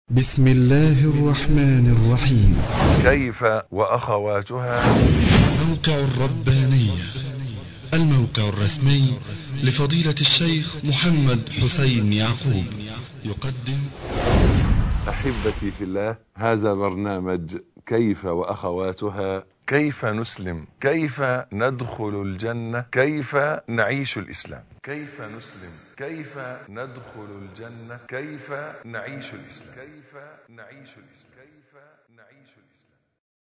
بسم الله الرحمن الرحيم كيف وأخواتها موقع الربانية الموقع الرسمي لفضيلة الشيخ محمد حسين يعقوب يقدم أحبتي في الله هذا برنامج كيف وأخواتها كيف نسلم كيف ندخل الجنة كيف نعيش الإسلام كيف نسلم كيف ندخل الجنة كيف نعيش الإسلام كيف نعيش الإسلام كيف نعيش الإسلام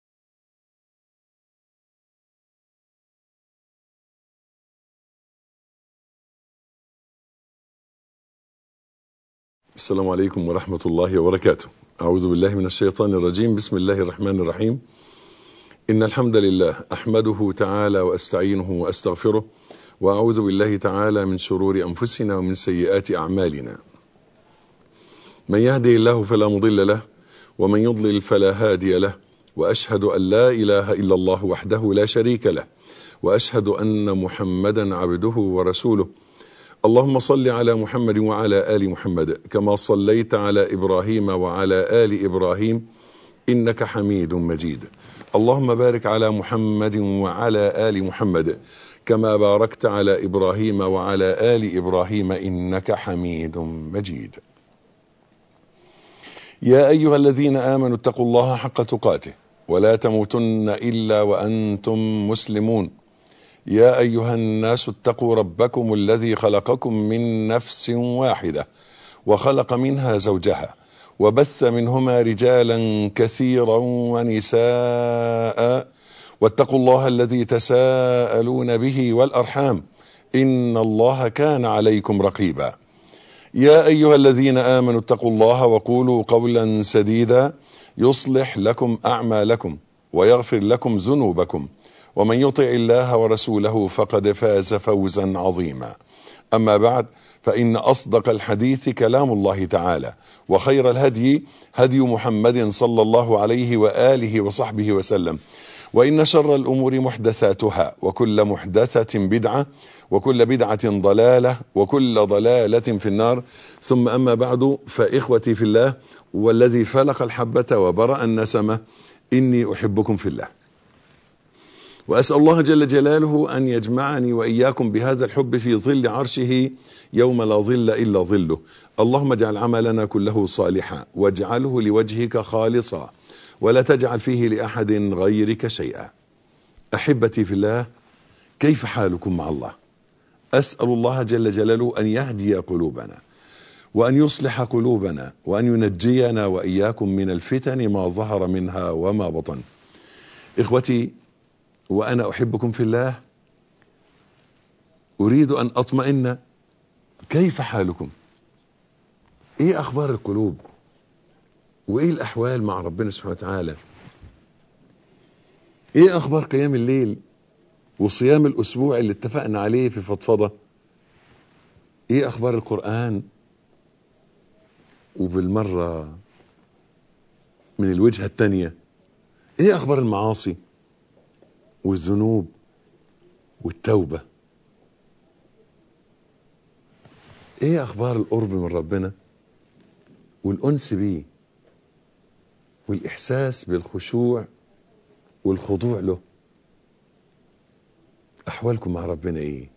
السلام عليكم ورحمة الله وبركاته أعوذ بالله من الشيطان الرجيم بسم الله الرحمن الرحيم إن الحمد لله أحمده تعالى وأستعينه وأستغفره وأعوذ بالله تعالى من شرور أنفسنا ومن سيئات أعمالنا من يهدي الله فلا مضل له ومن يضلل فلا هادي له وأشهد أن لا إله إلا الله وحده لا شريك له وأشهد أن محمدا عبده ورسوله اللهم صل على محمد وعلى آل محمد كما صليت على إبراهيم وعلى آل إبراهيم إنك حميد مجيد اللهم بارك على محمد وعلى آل محمد كما باركت على إبراهيم وعلى آل إبراهيم إنك حميد مجيد يا أيها الذين آمنوا اتقوا الله حق تقاته ولا تموتن إلا وأنتم مسلمون يا أيها الناس اتقوا ربكم الذي خلقكم من نفس واحدة وخلق منها زوجها وبث منهما رجالا كثيرا ونساء واتقوا الله الذي تساءلون به والأرحام إن الله كان عليكم رقيبا يا أيها الذين آمنوا اتقوا الله وقولوا قولا سديدا يصلح لكم أعمالكم ويغفر لكم ذنوبكم ومن يطع الله ورسوله فقد فاز فوزا عظيما أما بعد فإن أصدق الحديث كلام الله تعالى وخير الهدي هدي محمد صلى الله عليه وآله وصحبه وسلم وإن شر الأمور محدثاتها وكل محدثة بدعة وكل بدعة ضلالة وكل ضلالة في النار ثم أما بعد فإخوتي في الله والذي فلق الحبة وبرأ النسمة إني أحبكم في الله وأسأل الله جل جلاله أن يجمعني وإياكم بهذا الحب في ظل عرشه يوم لا ظل إلا ظله اللهم اجعل عملنا كله صالحا واجعله لوجهك خالصا ولا تجعل فيه لأحد غيرك شيئا أحبتي في الله كيف حالكم مع الله أسأل الله جل جلاله أن يهدي قلوبنا وأن يصلح قلوبنا وأن ينجينا وإياكم من الفتن ما ظهر منها وما بطن إخوتي وأنا أحبكم في الله أريد أن أطمئن كيف حالكم إيه أخبار القلوب وإيه الأحوال مع ربنا سبحانه وتعالى إيه أخبار قيام الليل وصيام الأسبوع اللي اتفقنا عليه في فضفضة إيه أخبار القرآن وبالمرة من الوجهة الثانية إيه أخبار المعاصي والذنوب والتوبة ايه اخبار القرب من ربنا والانس بيه والاحساس بالخشوع والخضوع له احوالكم مع ربنا ايه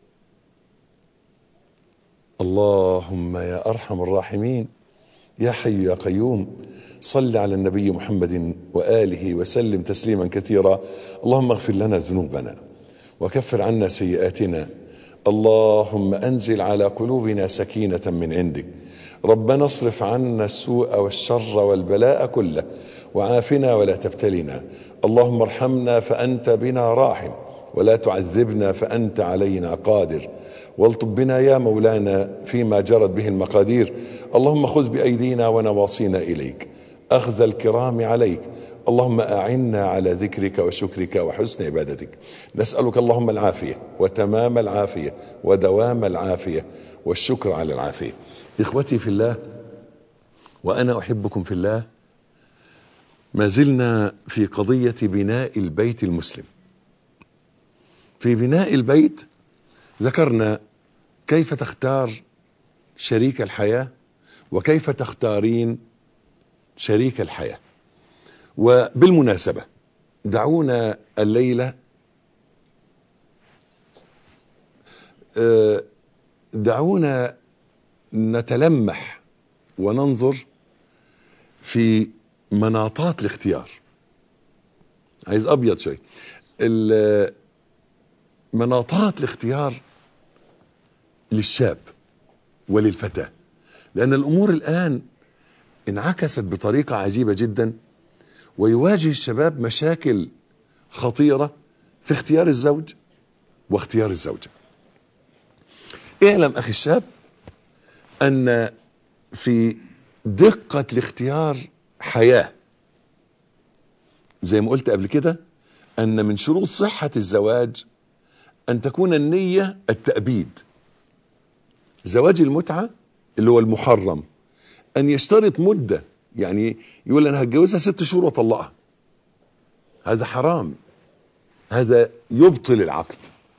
اللهم يا ارحم الراحمين يا حي يا قيوم صل على النبي محمد وآله وسلم تسليما كثيرا اللهم اغفر لنا ذنوبنا وكفر عنا سيئاتنا اللهم أنزل على قلوبنا سكينة من عندك ربنا اصرف عنا السوء والشر والبلاء كله وعافنا ولا تبتلنا اللهم ارحمنا فأنت بنا راحم ولا تعذبنا فأنت علينا قادر والطب بنا يا مولانا فيما جرت به المقادير اللهم خذ بأيدينا ونواصينا إليك أخذ الكرام عليك اللهم أعنا على ذكرك وشكرك وحسن عبادتك نسألك اللهم العافية وتمام العافية ودوام العافية والشكر على العافية إخوتي في الله وأنا أحبكم في الله ما زلنا في قضية بناء البيت المسلم في بناء البيت ذكرنا كيف تختار شريك الحياة وكيف تختارين شريك الحياة وبالمناسبة دعونا الليلة آه، دعونا نتلمح وننظر في مناطات الاختيار عايز ابيض شوي ال- مناطات الاختيار للشاب وللفتاة لأن الأمور الآن انعكست بطريقة عجيبة جدا ويواجه الشباب مشاكل خطيرة في اختيار الزوج واختيار الزوجة اعلم أخي الشاب أن في دقة الاختيار حياة زي ما قلت قبل كده أن من شروط صحة الزواج أن تكون النية التأبيد زواج المتعة اللي هو المحرم أن يشترط مدة يعني يقول أنا هتجوزها ست شهور وأطلقها هذا حرام هذا يبطل العقد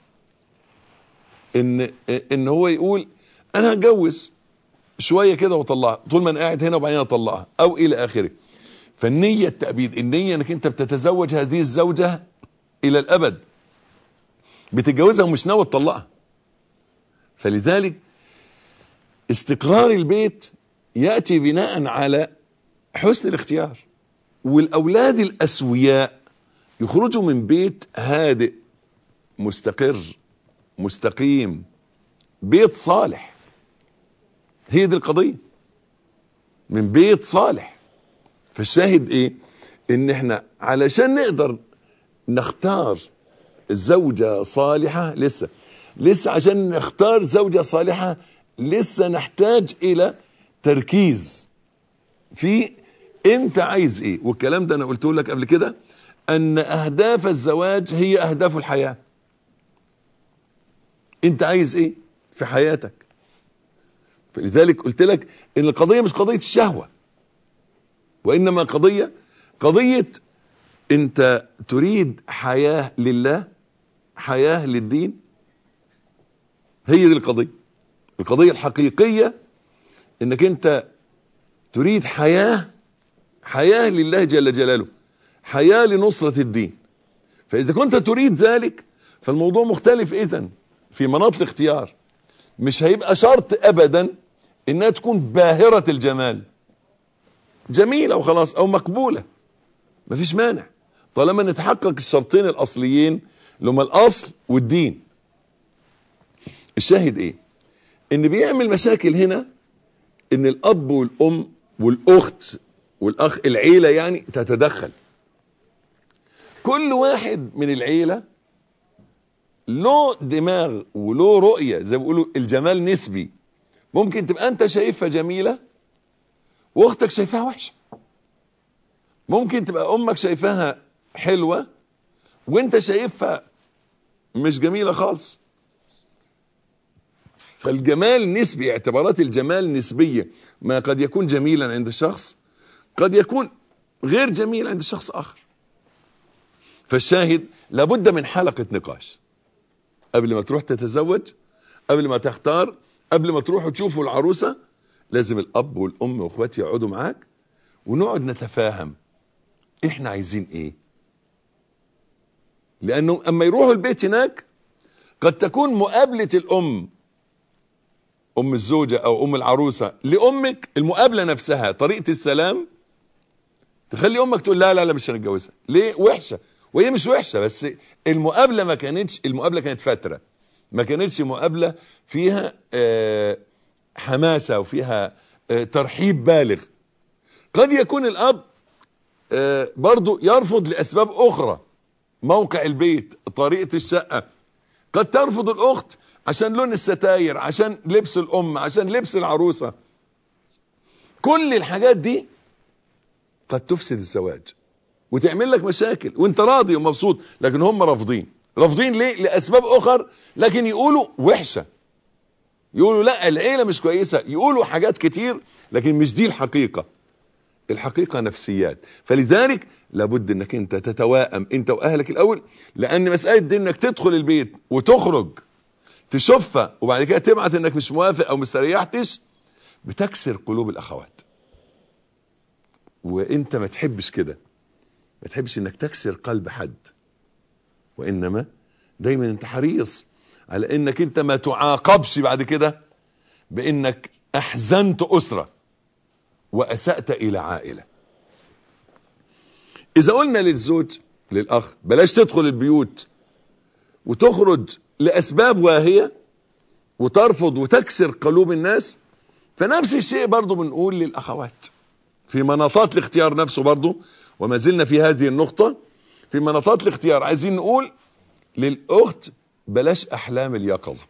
ان ان هو يقول انا هتجوز شويه كده واطلقها طول ما انا قاعد هنا وبعدين اطلقها او الى اخره فالنيه التأبيد النيه انك انت بتتزوج هذه الزوجه الى الابد بتتجوزها ومش ناوي تطلقها فلذلك استقرار البيت ياتي بناء على حسن الاختيار والاولاد الاسوياء يخرجوا من بيت هادئ مستقر مستقيم بيت صالح هي دي القضية من بيت صالح فالشاهد ايه ان احنا علشان نقدر نختار زوجة صالحة لسه لسه عشان نختار زوجة صالحة لسه نحتاج الى تركيز في انت عايز ايه والكلام ده انا قلته لك قبل كده ان اهداف الزواج هي اهداف الحياة انت عايز ايه في حياتك فلذلك قلت لك ان القضية مش قضية الشهوة وانما قضية قضية انت تريد حياة لله حياة للدين هي دي القضية القضية الحقيقية انك انت تريد حياة حياة لله جل جلاله حياة لنصرة الدين فإذا كنت تريد ذلك فالموضوع مختلف إذن في مناط الاختيار مش هيبقى شرط أبدا إنها تكون باهرة الجمال جميلة وخلاص أو مقبولة مفيش مانع طالما نتحقق الشرطين الأصليين اللي هما الأصل والدين الشاهد إيه إن بيعمل مشاكل هنا إن الأب والأم والأخت والأخ العيلة يعني تتدخل كل واحد من العيلة له دماغ وله رؤية زي ما بيقولوا الجمال نسبي ممكن تبقى انت شايفها جميلة واختك شايفاها وحشة ممكن تبقى امك شايفاها حلوة وانت شايفها مش جميلة خالص فالجمال نسبي اعتبارات الجمال نسبية ما قد يكون جميلا عند الشخص قد يكون غير جميل عند شخص اخر فالشاهد لابد من حلقة نقاش قبل ما تروح تتزوج قبل ما تختار قبل ما تروحوا تشوفوا العروسة لازم الاب والام واخواتي يقعدوا معاك ونقعد نتفاهم احنا عايزين ايه لانه اما يروحوا البيت هناك قد تكون مقابلة الام ام الزوجة او ام العروسة لامك المقابلة نفسها طريقة السلام تخلي امك تقول لا لا لا مش هنتجوزها ليه وحشة وهي مش وحشة بس المقابلة ما كانتش المقابلة كانت فترة ما كانتش مقابلة فيها آه حماسة وفيها آه ترحيب بالغ قد يكون الاب آه برضو يرفض لاسباب اخرى موقع البيت طريقة الشقة قد ترفض الاخت عشان لون الستاير عشان لبس الام عشان لبس العروسة كل الحاجات دي قد تفسد الزواج وتعمل لك مشاكل وانت راضي ومبسوط لكن هم رافضين رافضين ليه لاسباب اخر لكن يقولوا وحشة يقولوا لا العيلة مش كويسة يقولوا حاجات كتير لكن مش دي الحقيقة الحقيقة نفسيات فلذلك لابد انك انت تتواءم انت واهلك الاول لان مسألة دي انك تدخل البيت وتخرج تشوفها وبعد كده تبعت انك مش موافق او مستريحتش بتكسر قلوب الاخوات وانت ما تحبش كده ما تحبش انك تكسر قلب حد وانما دايما انت حريص على انك انت ما تعاقبش بعد كده بانك احزنت اسرة واسأت الى عائلة اذا قلنا للزوج للاخ بلاش تدخل البيوت وتخرج لاسباب واهية وترفض وتكسر قلوب الناس فنفس الشيء برضو بنقول للاخوات في مناطات الاختيار نفسه برضو وما زلنا في هذه النقطة في مناطات الاختيار عايزين نقول للاخت بلاش احلام اليقظة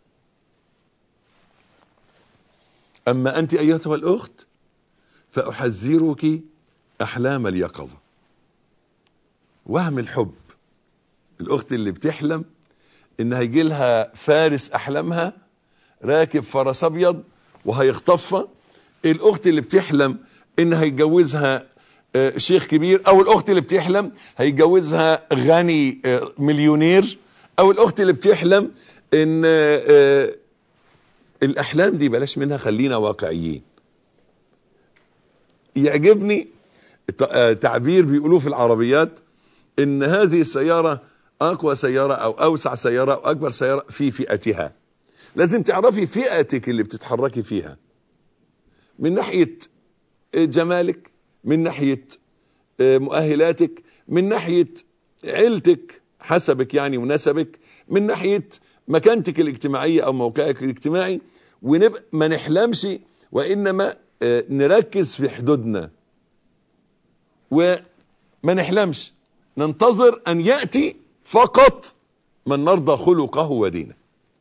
اما انت ايتها الاخت فاحذرك احلام اليقظة وهم الحب الاخت اللي بتحلم ان هيجي لها فارس احلامها راكب فرس ابيض وهيخطفها الاخت اللي بتحلم ان هيتجوزها شيخ كبير او الاخت اللي بتحلم هيتجوزها غني مليونير او الاخت اللي بتحلم ان الاحلام دي بلاش منها خلينا واقعيين يعجبني تعبير بيقولوه في العربيات ان هذه السيارة اقوى سيارة او اوسع سيارة او اكبر سيارة في فئتها لازم تعرفي فئتك اللي بتتحركي فيها من ناحية جمالك من ناحية مؤهلاتك من ناحية عيلتك حسبك يعني ونسبك من ناحية مكانتك الاجتماعية او موقعك الاجتماعي ونبقى ما نحلمش وانما نركز في حدودنا وما نحلمش ننتظر ان يأتي فقط من نرضى خلقه ودينه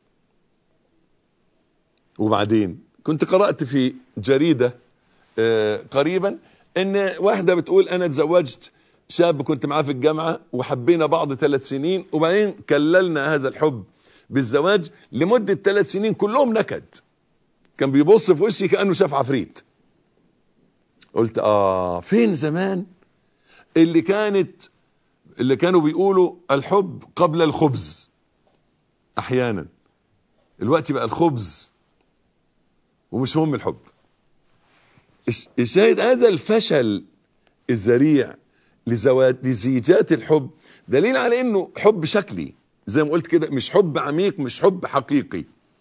وبعدين كنت قرأت في جريدة قريبا ان واحدة بتقول انا اتزوجت شاب كنت معاه في الجامعة وحبينا بعض ثلاث سنين وبعدين كللنا هذا الحب بالزواج لمدة ثلاث سنين كلهم نكد كان بيبص في وشي كأنه شاف عفريت قلت اه فين زمان اللي كانت اللي كانوا بيقولوا الحب قبل الخبز احيانا الوقت بقى الخبز ومش مهم الحب الشاهد هذا الفشل الذريع لزواج لزيجات الحب دليل على انه حب شكلي زي ما قلت كده مش حب عميق مش حب حقيقي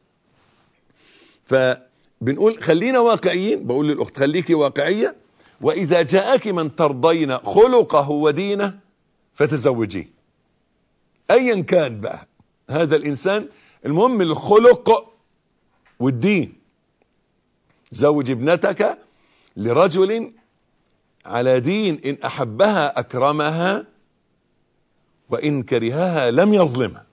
فبنقول خلينا واقعيين بقول للاخت خليكي واقعيه واذا جاءك من ترضين خلقه ودينه فتزوجيه ايا كان بقى هذا الانسان المهم الخلق والدين زوج ابنتك لرجل على دين ان احبها اكرمها وان كرهها لم يظلمها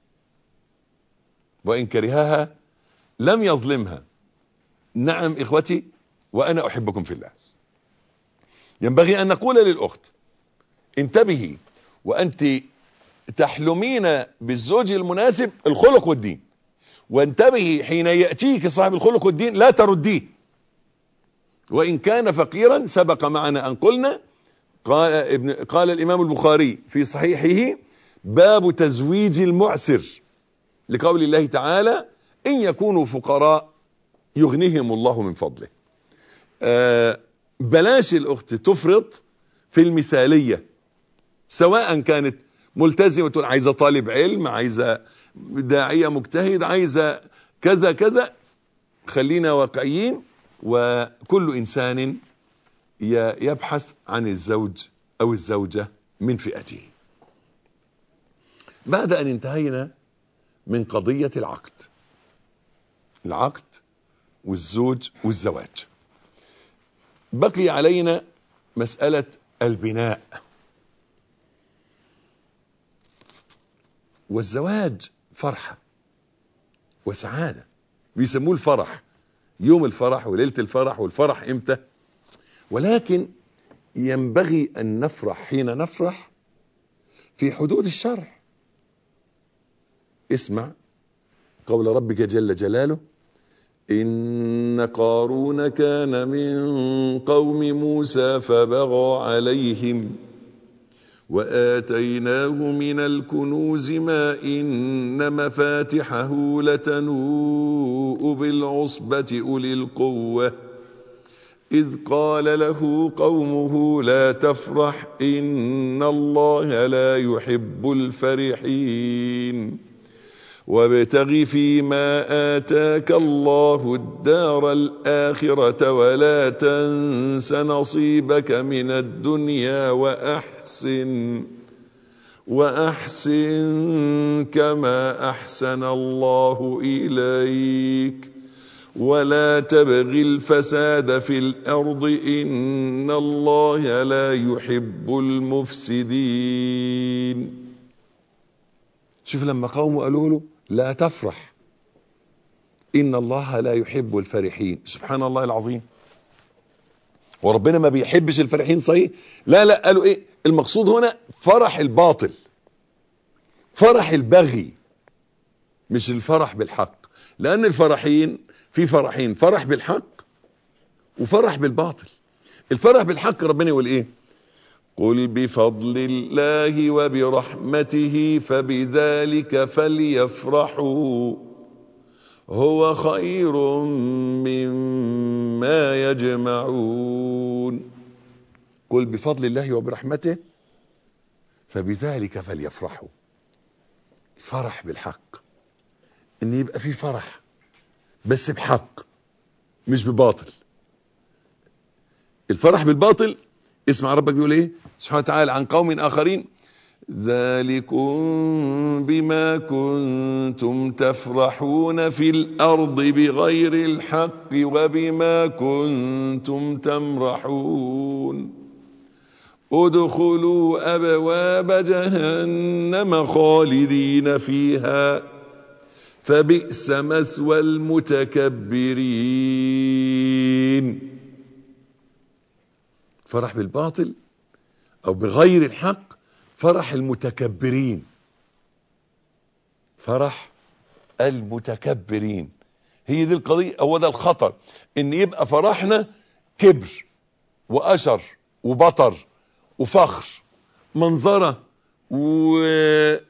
وان كرهها لم يظلمها نعم اخوتي وانا احبكم في الله ينبغي ان نقول للاخت انتبهي وانت تحلمين بالزوج المناسب الخلق والدين وانتبهي حين يأتيك صاحب الخلق والدين لا ترديه وإن كان فقيرا سبق معنا أن قلنا قال, ابن قال الإمام البخاري في صحيحه باب تزويج المعسر لقول الله تعالى إن يكونوا فقراء يغنيهم الله من فضله آه بلاش الأخت تفرط في المثالية سواء كانت ملتزمة عايزة طالب علم عايزة داعية مجتهد عايزة كذا كذا خلينا واقعيين وكل إنسان يبحث عن الزوج أو الزوجة من فئته بعد أن انتهينا من قضية العقد العقد والزوج والزواج بقي علينا مسألة البناء والزواج فرحة وسعادة بيسموه الفرح يوم الفرح وليلة الفرح والفرح امتى ولكن ينبغي ان نفرح حين نفرح في حدود الشرع اسمع قول ربك جل جلاله إن قارون كان من قوم موسى فبغى عليهم وآتيناه من الكنوز ما إن مفاتحه لتنوء بالعصبة أولي القوة إذ قال له قومه لا تفرح إن الله لا يحب الفرحين وابتغ فيما آتاك الله الدار الآخرة ولا تنس نصيبك من الدنيا وأحسن وأحسن كما أحسن الله إليك ولا تبغ الفساد في الأرض إن الله لا يحب المفسدين شوف لما قومه قالوا له لا تفرح إن الله لا يحب الفرحين سبحان الله العظيم وربنا ما بيحبش الفرحين صحيح لا لا قالوا ايه المقصود هنا فرح الباطل فرح البغي مش الفرح بالحق لأن الفرحين في فرحين فرح بالحق وفرح بالباطل الفرح بالحق ربنا يقول ايه قل بفضل الله وبرحمته فبذلك فليفرحوا هو خير مما يجمعون قل بفضل الله وبرحمته فبذلك فليفرحوا فرح بالحق ان يبقى في فرح بس بحق مش بباطل الفرح بالباطل اسمع ربك بيقول ايه سبحانه وتعالى عن قوم اخرين ذلكم بما كنتم تفرحون في الارض بغير الحق وبما كنتم تمرحون ادخلوا ابواب جهنم خالدين فيها فبئس مثوى المتكبرين فرح بالباطل او بغير الحق فرح المتكبرين فرح المتكبرين هي دي القضية هو ده الخطر ان يبقى فرحنا كبر واشر وبطر وفخر منظرة وغلو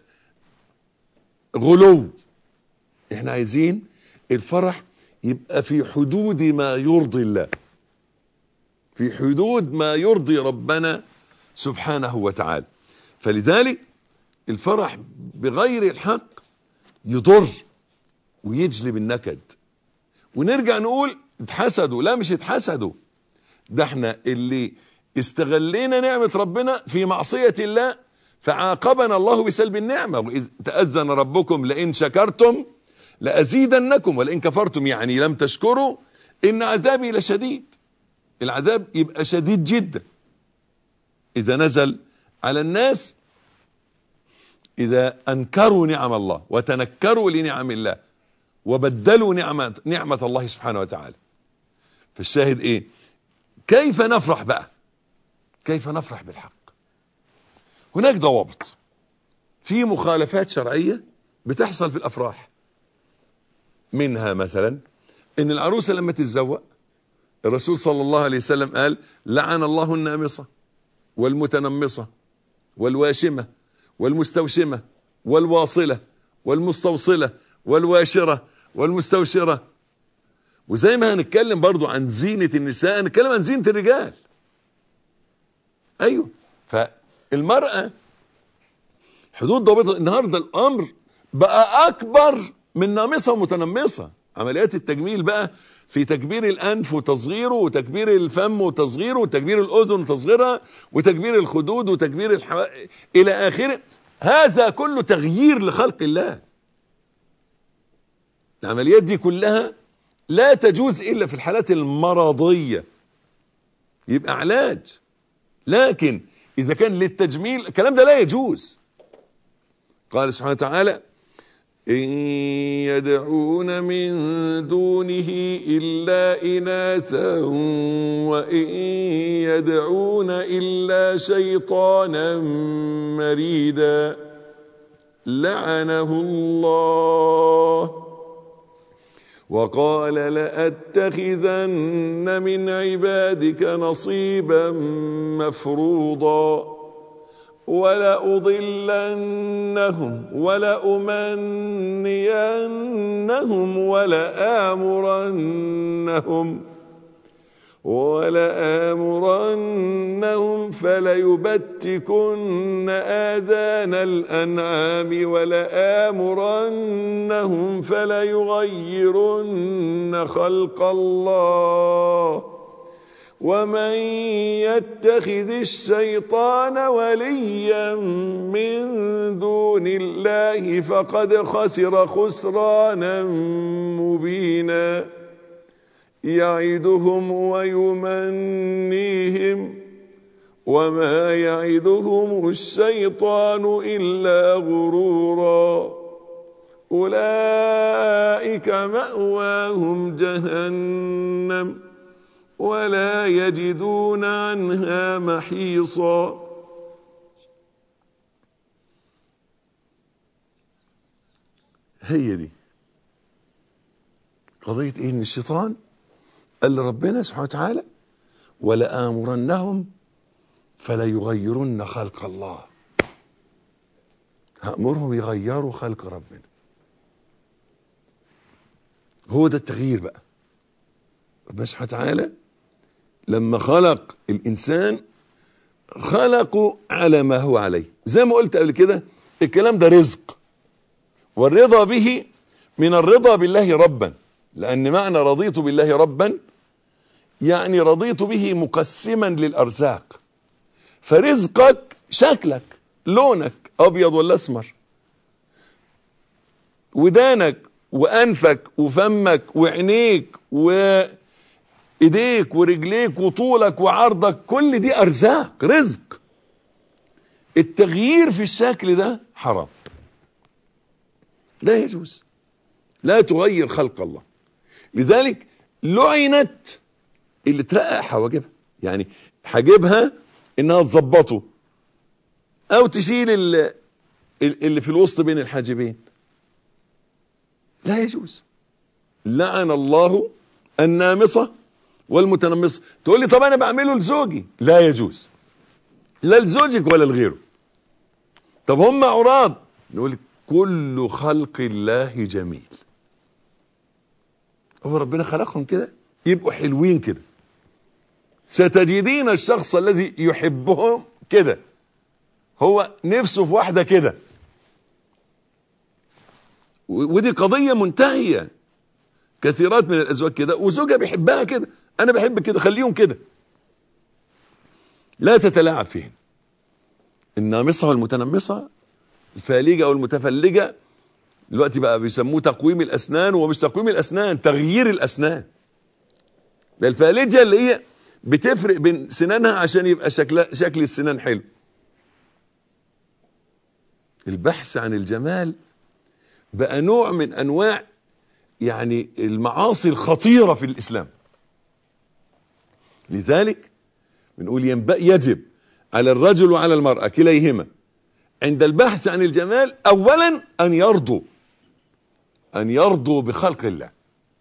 احنا عايزين الفرح يبقى في حدود ما يرضي الله في حدود ما يرضي ربنا سبحانه وتعالى فلذلك الفرح بغير الحق يضر ويجلب النكد ونرجع نقول اتحسدوا لا مش اتحسدوا ده احنا اللي استغلينا نعمة ربنا في معصية الله فعاقبنا الله بسلب النعمة وإذ تأذن ربكم لئن شكرتم لأزيدنكم ولئن كفرتم يعني لم تشكروا إن عذابي لشديد العذاب يبقى شديد جدا إذا نزل على الناس إذا أنكروا نعم الله وتنكروا لنعم الله وبدلوا نعمة, نعمة الله سبحانه وتعالى فالشاهد إيه كيف نفرح بقى كيف نفرح بالحق هناك ضوابط في مخالفات شرعية بتحصل في الأفراح منها مثلا إن العروسة لما تتزوق الرسول صلى الله عليه وسلم قال لعن الله النامصة والمتنمصة والواشمة والمستوشمة والواصلة والمستوصلة والواشرة والمستوشرة وزي ما هنتكلم برضو عن زينة النساء هنتكلم عن زينة الرجال ايوه فالمرأة حدود ضابطة النهاردة الامر بقى اكبر من نامصة ومتنمصة عمليات التجميل بقى في تكبير الانف وتصغيره وتكبير الفم وتصغيره وتكبير الاذن وتصغيرها وتكبير الخدود وتكبير الحو... الى اخره هذا كله تغيير لخلق الله العمليات دي كلها لا تجوز الا في الحالات المرضية يبقى علاج لكن اذا كان للتجميل الكلام ده لا يجوز قال سبحانه وتعالى إن يدعون من دونه إلا إناثا وإن يدعون إلا شيطانا مريدا لعنه الله وقال لأتخذن من عبادك نصيبا مفروضا ولأضلنهم ولأمنينهم ولآمرنهم ولآمرنهم فليبتكن آذان الأنعام ولآمرنهم فليغيرن خلق الله ومن يتخذ الشيطان وليا من دون الله فقد خسر خسرانا مبينا يعدهم ويمنيهم وما يعدهم الشيطان إلا غرورا أولئك مأواهم جهنم ولا يجدون عنها محيصا هي دي قضية ايه ان الشيطان قال لربنا سبحانه وتعالى ولآمرنهم فلا يغيرن خلق الله هأمرهم يغيروا خلق ربنا هو ده التغيير بقى ربنا سبحانه وتعالى لما خلق الإنسان خلقه على ما هو عليه زي ما قلت قبل كده الكلام ده رزق والرضا به من الرضا بالله ربا لأن معنى رضيت بالله ربا يعني رضيت به مقسما للأرزاق فرزقك شكلك لونك أبيض ولا أسمر ودانك وأنفك وفمك وعينيك وإيديك ورجليك وطولك وعرضك كل دي أرزاق رزق التغيير في الشكل ده حرام لا يجوز لا تغير خلق الله لذلك لعنت اللي ترقق حواجبها يعني حاجبها انها تظبطه او تشيل اللي, اللي في الوسط بين الحاجبين لا يجوز لعن الله النامصة والمتنمصة تقول لي طب انا بعمله لزوجي لا يجوز لا لزوجك ولا لغيره طب هم عراض نقول كل خلق الله جميل هو ربنا خلقهم كده يبقوا حلوين كده ستجدين الشخص الذي يحبهم كده هو نفسه في واحدة كده ودي قضية منتهية كثيرات من الأزواج كده وزوجها بيحبها كده أنا بحب كده خليهم كده لا تتلاعب فيهن النامصة والمتنمصة الفالجة والمتفلجة دلوقتي بقى بيسموه تقويم الأسنان ومش تقويم الأسنان تغيير الأسنان ده الفالجة اللي هي بتفرق بين سنانها عشان يبقى شكل شكل السنان حلو البحث عن الجمال بقى نوع من انواع يعني المعاصي الخطيرة في الاسلام لذلك بنقول ينبغي يجب على الرجل وعلى المرأة كليهما عند البحث عن الجمال اولا ان يرضوا ان يرضوا بخلق الله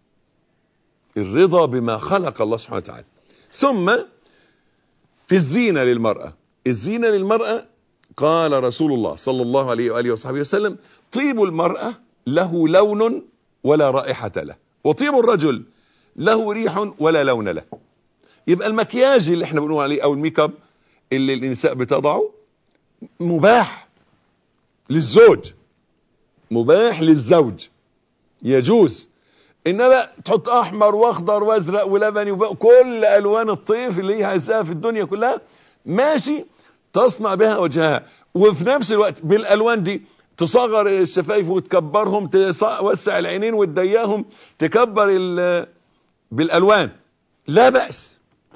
الرضا بما خلق الله سبحانه وتعالى ثم في الزينة للمرأة الزينة للمرأة قال رسول الله صلى الله عليه وآله وصحبه وسلم طيب المرأة له لون ولا رائحة له وطيب الرجل له ريح ولا لون له يبقى المكياج اللي احنا بنقول عليه او الميك اب اللي النساء بتضعه مباح للزوج مباح للزوج يجوز انما تحط احمر واخضر وازرق ولبني وكل الوان الطيف اللي هي عايزاها في الدنيا كلها ماشي تصنع بها وجهها وفي نفس الوقت بالالوان دي تصغر الشفايف وتكبرهم توسع العينين وتضيقهم تكبر بالالوان لا باس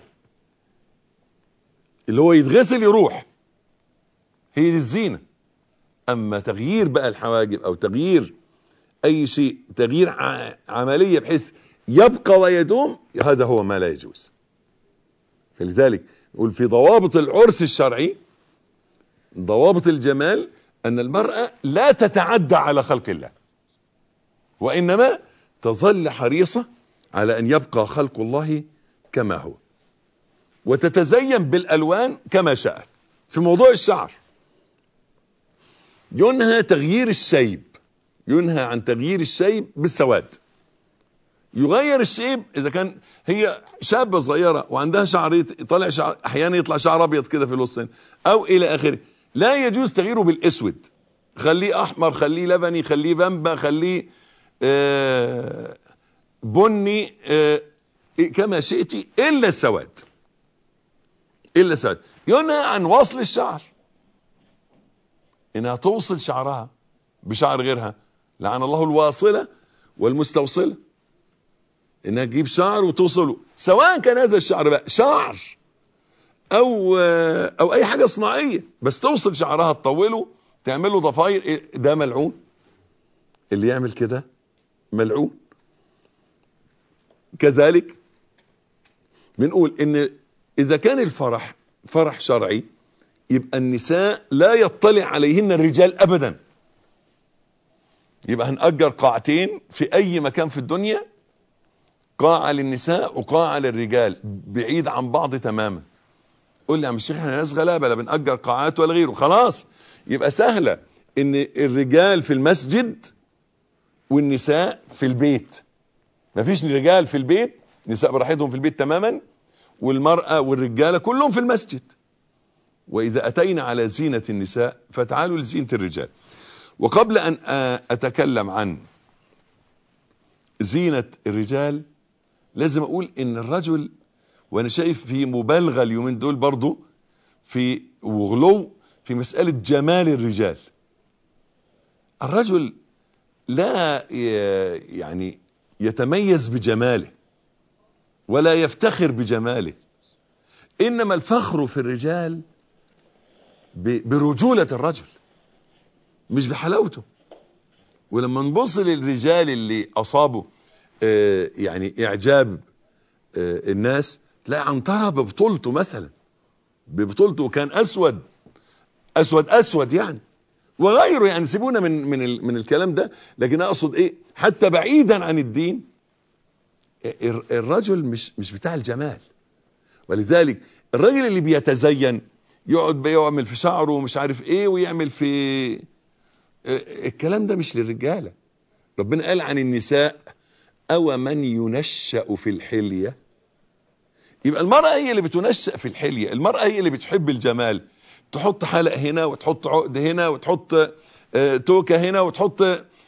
اللي هو يتغسل يروح هي دي الزينه اما تغيير بقى الحواجب او تغيير اي شيء تغيير عملية بحيث يبقى ويدوم هذا هو ما لا يجوز فلذلك نقول في ضوابط العرس الشرعي ضوابط الجمال ان المرأة لا تتعدى على خلق الله وانما تظل حريصة على ان يبقى خلق الله كما هو وتتزين بالالوان كما شاءت في موضوع الشعر ينهى تغيير الشيب ينهى عن تغيير الشيب بالسواد يغير الشيب اذا كان هي شابه صغيره وعندها شعر يط- طالع شعر احيانا يطلع شعر ابيض كده في الوسط او الى اخره لا يجوز تغييره بالاسود خليه احمر خليه لبني خليه بامبا خليه آه بني آه كما شئت الا السواد الا السواد ينهى عن وصل الشعر انها توصل شعرها بشعر غيرها لعن الله الواصله والمستوصله انها تجيب شعر وتوصله سواء كان هذا الشعر بقى شعر او او اي حاجه صناعيه بس توصل شعرها تطوله تعمله ضفاير إيه؟ ده ملعون اللي يعمل كده ملعون كذلك بنقول ان اذا كان الفرح فرح شرعي يبقى النساء لا يطلع عليهن الرجال ابدا يبقى هنأجر قاعتين في اي مكان في الدنيا قاعة للنساء وقاعة للرجال بعيد عن بعض تماما قول لي يا عم الشيخ احنا ناس غلابه لا بنأجر قاعات ولا غيره خلاص يبقى سهلة ان الرجال في المسجد والنساء في البيت مفيش رجال في البيت نساء براحتهم في البيت تماما والمرأة والرجالة كلهم في المسجد وإذا أتينا على زينة النساء فتعالوا لزينة الرجال وقبل أن أتكلم عن زينة الرجال لازم أقول إن الرجل وأنا شايف في مبالغة اليومين دول برضو في وغلو في مسألة جمال الرجال الرجل لا يعني يتميز بجماله ولا يفتخر بجماله إنما الفخر في الرجال برجولة الرجل مش بحلاوته ولما نبص للرجال اللي أصابوا آه يعني إعجاب آه الناس تلاقي عنترة ببطولته مثلا ببطولته كان أسود أسود أسود يعني وغيره يعني سيبونا من من من الكلام ده لكن اقصد ايه حتى بعيدا عن الدين الرجل مش مش بتاع الجمال ولذلك الراجل اللي بيتزين يقعد بيعمل في شعره ومش عارف ايه ويعمل في الكلام ده مش للرجاله ربنا قال عن النساء او من ينشأ في الحليه يبقى المرأة هي اللي بتنشأ في الحليه المرأة هي اللي بتحب الجمال تحط حلق هنا وتحط عقد هنا وتحط توكة هنا وتحط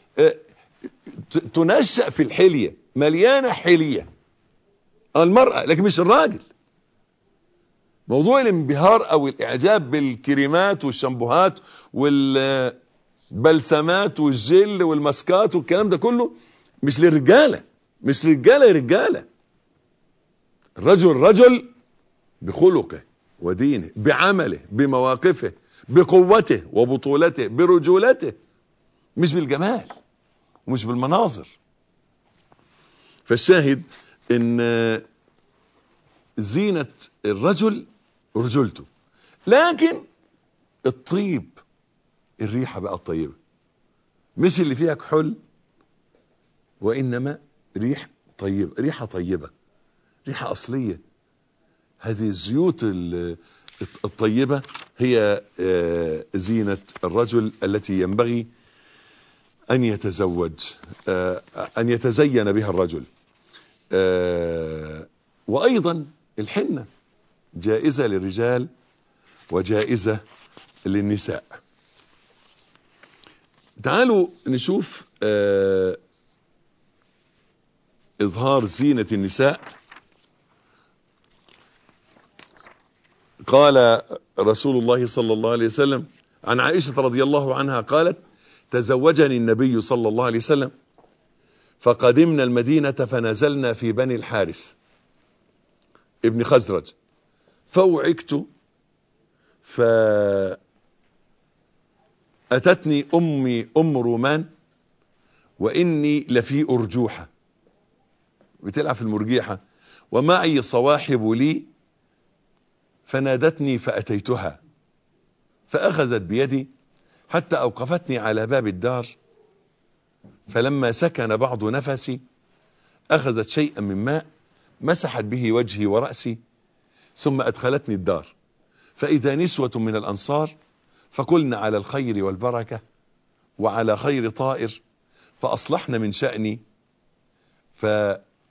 تنشأ في الحلية مليانة حلية المرأة لكن مش الراجل موضوع الانبهار او الاعجاب بالكريمات والشامبوهات والبلسمات والجل والماسكات والكلام ده كله مش للرجالة مش رجالة رجالة الرجل رجل بخلقه ودينه بعمله بمواقفه بقوته وبطولته برجولته مش بالجمال ومش بالمناظر فالشاهد ان زينة الرجل رجولته لكن الطيب الريحة بقى الطيبة مش اللي فيها كحول وإنما ريح طيبة ريحة طيبة ريحة أصلية هذه الزيوت الطيبة هي زينة الرجل التي ينبغي أن يتزوج أن يتزين بها الرجل وأيضا الحنة جائزة للرجال وجائزة للنساء تعالوا نشوف إظهار زينة النساء قال رسول الله صلى الله عليه وسلم عن عائشة رضي الله عنها قالت تزوجني النبي صلى الله عليه وسلم فقدمنا المدينة فنزلنا في بني الحارث ابن خزرج فوعكت فأتتني أمي أم رومان وإني لفي أرجوحة بتلعب في المرجيحة ومعي صواحب لي فنادتني فأتيتها فأخذت بيدي حتى أوقفتني على باب الدار فلما سكن بعض نفسي أخذت شيئا من ماء مسحت به وجهي ورأسي ثم أدخلتني الدار فإذا نسوة من الأنصار فقلنا على الخير والبركة وعلى خير طائر فأصلحنا من شأني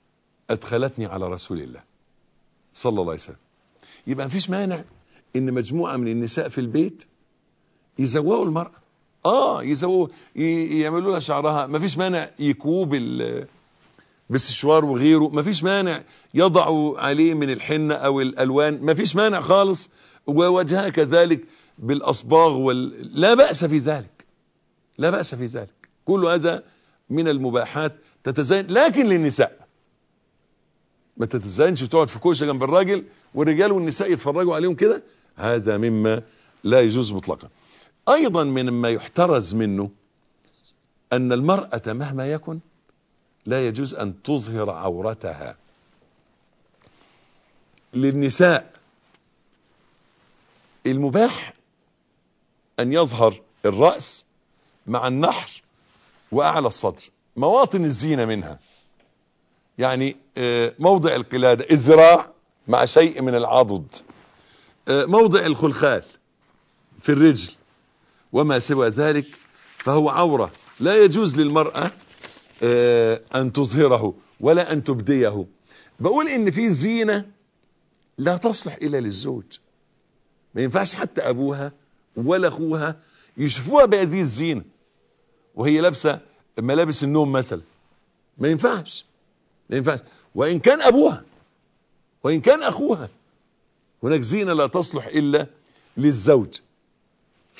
ادخلتني على رسول الله صلى الله عليه وسلم يبقى مفيش مانع ان مجموعة من النساء في البيت يزوقوا المرأة اه يزوقوا ي- يعملوا لها شعرها مفيش مانع يكووا بال بالسشوار وغيره مفيش مانع يضعوا عليه من الحنة او الالوان مفيش مانع خالص ووجهها كذلك بالاصباغ وال... لا بأس في ذلك لا بأس في ذلك كل هذا من المباحات تتزين لكن للنساء ما تتزينش وتقعد في كوشه جنب الراجل والرجال والنساء يتفرجوا عليهم كده هذا مما لا يجوز مطلقا ايضا من ما يحترز منه ان المرأة مهما يكن لا يجوز ان تظهر عورتها للنساء المباح ان يظهر الرأس مع النحر واعلى الصدر مواطن الزينة منها يعني آه، موضع القلادة الذراع مع شيء من العضد آه، موضع الخلخال في الرجل وما سوى ذلك فهو عورة لا يجوز للمرأة آه، أن تظهره ولا أن تبديه بقول إن في زينة لا تصلح إلا للزوج ما ينفعش حتى أبوها ولا أخوها يشوفوها بهذه الزينة وهي لابسة ملابس النوم مثلا ما ينفعش ما ينفعش وإن كان أبوها وإن كان أخوها هناك زينة لا تصلح إلا للزوج ف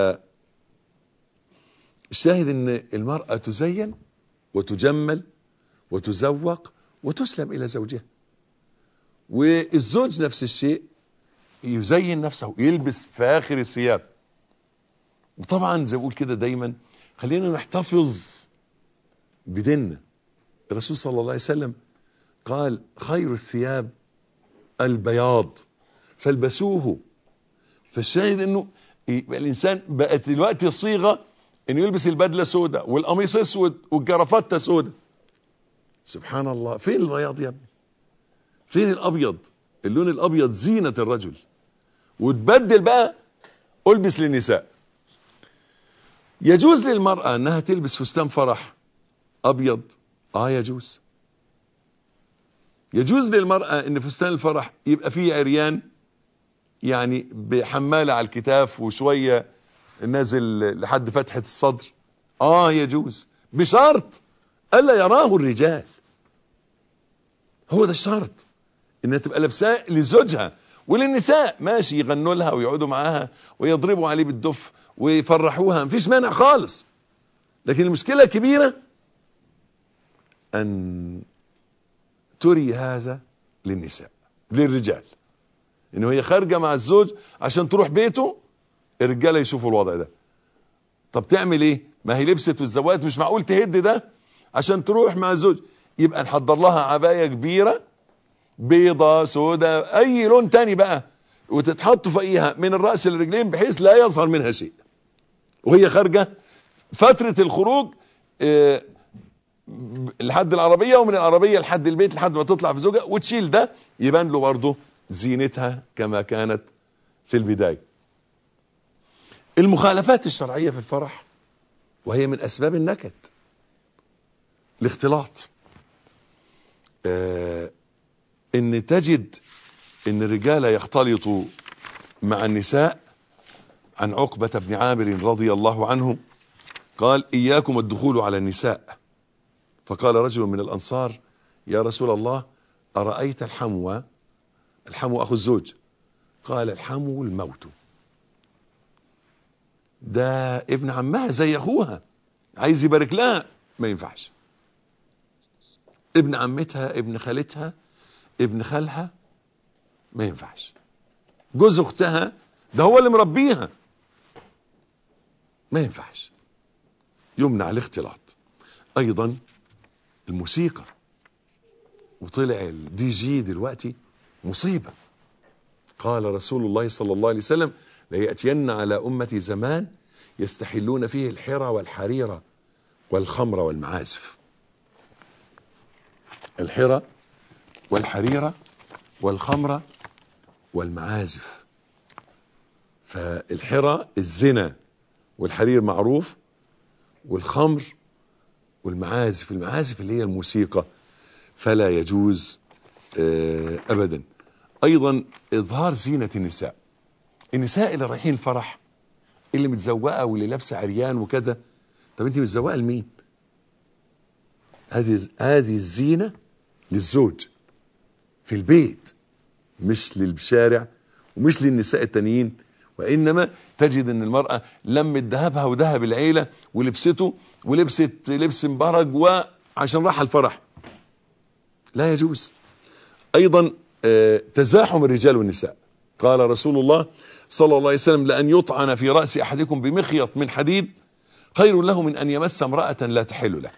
الشاهد ان المرأة تزين وتجمل وتزوق وتسلم الى زوجها والزوج نفس الشيء يزين نفسه يلبس فاخر الثياب وطبعا زي بقول كده دايما خلينا نحتفظ بديننا الرسول صلى الله عليه وسلم قال خير الثياب البياض فالبسوه فالشاهد انه يبقى الانسان بقت دلوقتي الصيغه انه يلبس البدله سوداء والقميص اسود والجرافته سوداء سبحان الله فين البياض يا ابني فين الابيض اللون الابيض زينه الرجل وتبدل بقى البس للنساء يجوز للمراه انها تلبس فستان فرح ابيض اه يجوز يجوز للمراه ان فستان الفرح يبقى فيه عريان يعني بحمالة على الكتاف وشوية نازل لحد فتحة الصدر اه يجوز بشرط الا يراه الرجال هو ده الشرط انها تبقى لابساه لزوجها وللنساء ماشي يغنوا لها ويقعدوا معاها ويضربوا عليه بالدف ويفرحوها مفيش مانع خالص لكن المشكلة الكبيرة ان تري هذا للنساء للرجال انه هي خارجه مع الزوج عشان تروح بيته الرجاله يشوفوا الوضع ده طب تعمل ايه ما هي لبست والزوات مش معقول تهد ده عشان تروح مع الزوج يبقى نحضر لها عبايه كبيره بيضة سوداء اي لون تاني بقى وتتحط فوقيها من الراس للرجلين بحيث لا يظهر منها شيء وهي خارجه فتره الخروج اه لحد العربيه ومن العربيه لحد البيت لحد ما تطلع في زوجها وتشيل ده يبان له برضه زينتها كما كانت في البداية المخالفات الشرعية في الفرح وهي من أسباب النكد الاختلاط آه ان تجد ان الرجال يختلطوا مع النساء عن عقبة بن عامر رضي الله عنه قال إياكم الدخول على النساء فقال رجل من الأنصار يا رسول الله أرأيت الحموى الحمو أخو الزوج قال الحمو الموت ده ابن عمها زي أخوها عايز يبارك لها ما ينفعش ابن عمتها ابن خالتها ابن خالها ما ينفعش جوز اختها ده هو اللي مربيها ما ينفعش يمنع الاختلاط ايضا الموسيقى وطلع الدي جي دلوقتي مصيبة قال رسول الله صلى الله عليه وسلم ليأتين على أمتي زمان يستحلون فيه الحرى والحريرة والخمر والمعازف الحرى والحريرة والخمر والمعازف فالحرى الزنا والحرير معروف والخمر والمعازف المعازف اللي هي الموسيقى فلا يجوز آه، ابدا ايضا اظهار زينة النساء النساء اللي رايحين الفرح اللي متزوقه واللي لابسه عريان وكده طب انت متزوقه لمين هذه هذه الزينه للزوج في البيت مش للشارع ومش للنساء التانيين وانما تجد ان المراه لمت ذهبها وذهب العيله ولبسته ولبست لبس مبرج وعشان راح الفرح لا يجوز ايضا آه، تزاحم الرجال والنساء قال رسول الله صلى الله عليه وسلم لأن يطعن في رأس أحدكم بمخيط من حديد خير له من أن يمس امرأة لا تحل له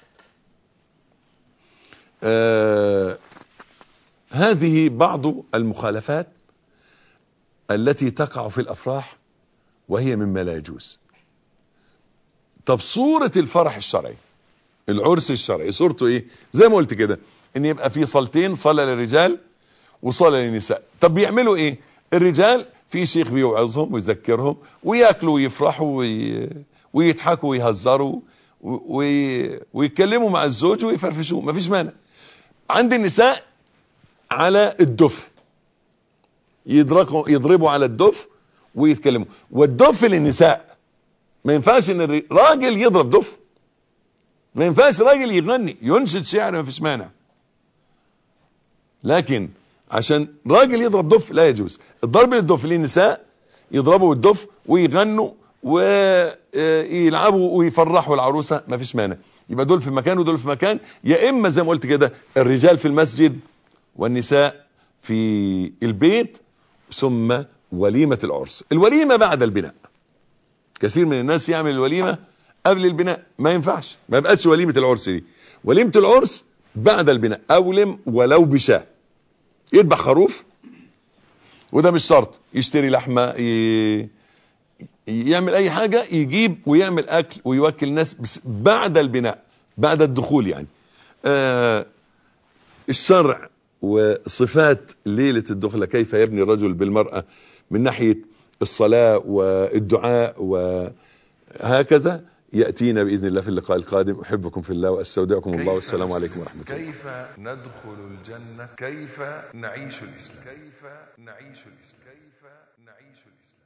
آه هذه بعض المخالفات التي تقع في الأفراح وهي مما لا يجوز طب صورة الفرح الشرعي العرس الشرعي صورته ايه زي ما قلت كده ان يبقى في صلتين صلاة للرجال وصلاة للنساء طب بيعملوا ايه الرجال في شيخ بيوعظهم ويذكرهم وياكلوا ويفرحوا وي... ويضحكوا ويهزروا وي... ويتكلموا مع الزوج ويفرفشوا مفيش مانع عند النساء على الدف يضربوا يضربوا على الدف ويتكلموا والدف للنساء ما ينفعش ان الراجل يضرب دف ما ينفعش راجل يغني ينشد شعر ما فيش مانع لكن عشان راجل يضرب دف لا يجوز الضرب للدف للنساء يضربوا بالدف ويغنوا ويلعبوا ويفرحوا العروسه ما فيش مانع يبقى دول في مكان ودول في مكان يا اما زي ما قلت كده الرجال في المسجد والنساء في البيت ثم وليمه العرس الوليمه بعد البناء كثير من الناس يعمل الوليمه قبل البناء ما ينفعش ما يبقاش وليمه العرس دي وليمه العرس بعد البناء اولم ولو بشاه يذبح خروف وده مش شرط يشتري لحمه ي... يعمل اي حاجه يجيب ويعمل اكل ويوكل ناس بس بعد البناء بعد الدخول يعني آه الشرع وصفات ليله الدخله كيف يبني الرجل بالمراه من ناحيه الصلاه والدعاء وهكذا ياتينا باذن الله في اللقاء القادم احبكم في الله واستودعكم الله والسلام عليكم ورحمه الله كيف ندخل الجنة كيف نعيش الإسلام كيف نعيش الإسلام كيف نعيش الإسلام